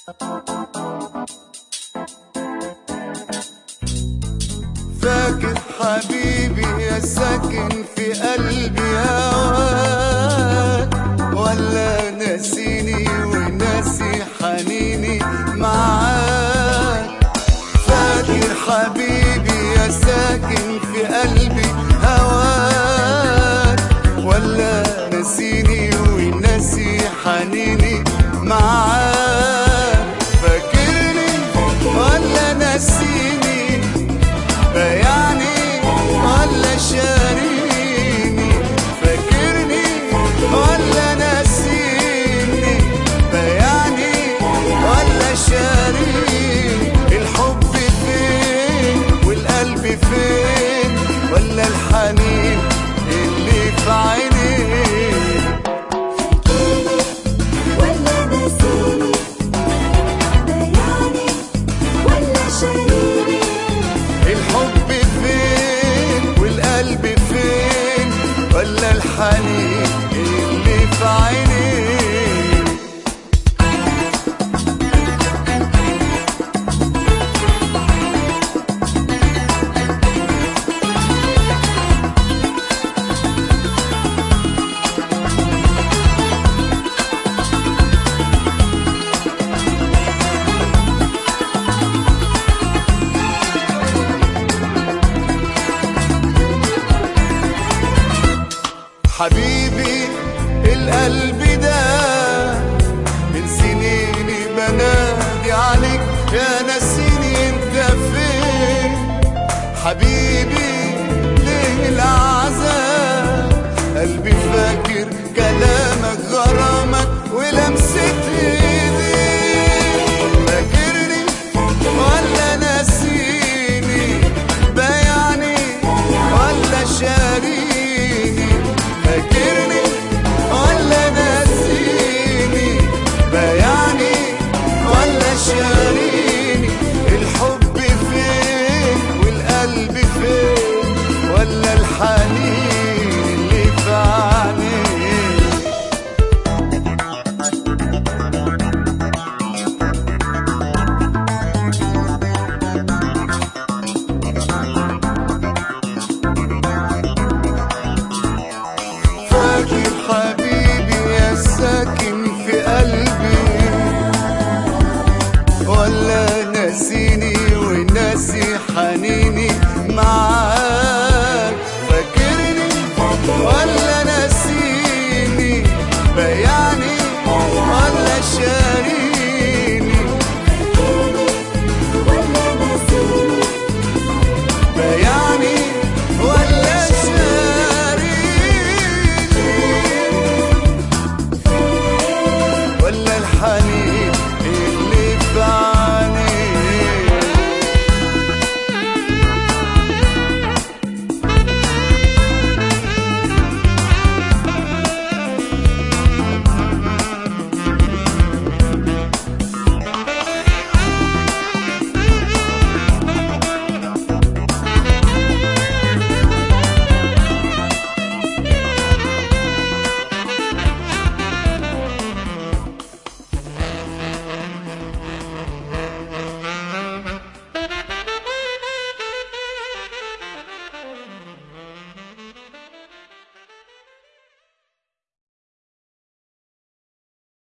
فاكر حبيبي يا ساكن في قلبي هواك ولا ناسيني وناسي حنيني معاك فاكر حبيبي يا ساكن في قلبي هواك ولا ناسيني وناسي حنيني معاك فاكرني ولا ناسيني بيعني ولا شاريني فاكرني ولا ناسيني بيعني ولا شاريني الحب فين والقلب فين ولا الحنين اللي في عينيك ولا ناسيني بياني ولا شاريني الحب فين والقلب فين ولا الحنين اللي في عينيك حبيبي القلب ده من سنيني بنادي عليك يا ناسيني انت فين حبيبي ليه العالم